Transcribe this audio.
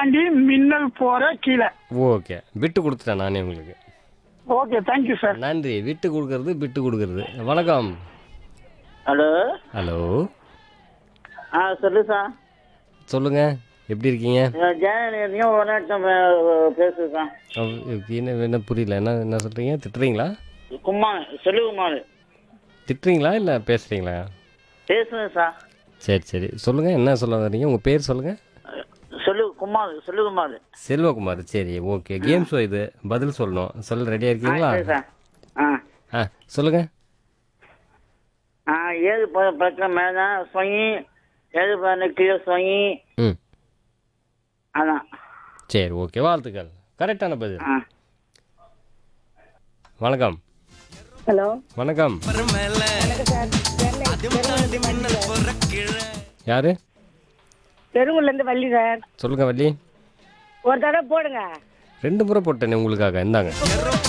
தாண்டி மின்னல் போற கீழே ஓகே விட்டு கொடுத்துட்டேன் நானே உங்களுக்கு ஓகே தேங்க்யூ சார் நன்றி விட்டு கொடுக்கறது விட்டு கொடுக்கறது வணக்கம் ஹலோ ஹலோ ஆ சொல்லு சார் சொல்லுங்க எப்படி இருக்கீங்க ஜெயலலிதையும் ஒரு நேரம் பேசுதான் அவ்- என்ன என்ன புரியல என்ன என்ன சொல்றீங்க திட்டுறீங்களா குமார் சொல்லு குமார் திட்டுறீங்களா இல்லை பேசுறீங்களா பேசுவேன் சார் சரி சரி சொல்லுங்க என்ன சொல்ல வர்றீங்க உங்க பேர் சொல்லுங்க சொல்லு குமார் சொல்லு குமார் செல்வகுமார் சரி ஓகே கேம் ஷோ இது பதில் சொல்லணும் சொல்ல ரெடியா இருக்கீங்களா சரி சார் ஆ ஆ சொல்லுங்க ஆ ஏழு ப- பக்கம் மேலே சொங்கி ஏழு பதினெட்டு கிலோ சொங்கி ம் அதான் சரி ஓகே வாழ்த்துக்கள் கரெக்டான பதில் ஆ வணக்கம் ஹலோ வணக்கம் யாரு பெருங்குள்ள இருந்து வள்ளி சார் சொல்லுங்க வள்ளி ஒரு தடவை போடுங்க ரெண்டு முறை போட்டேனே உங்களுக்காக இந்தாங்க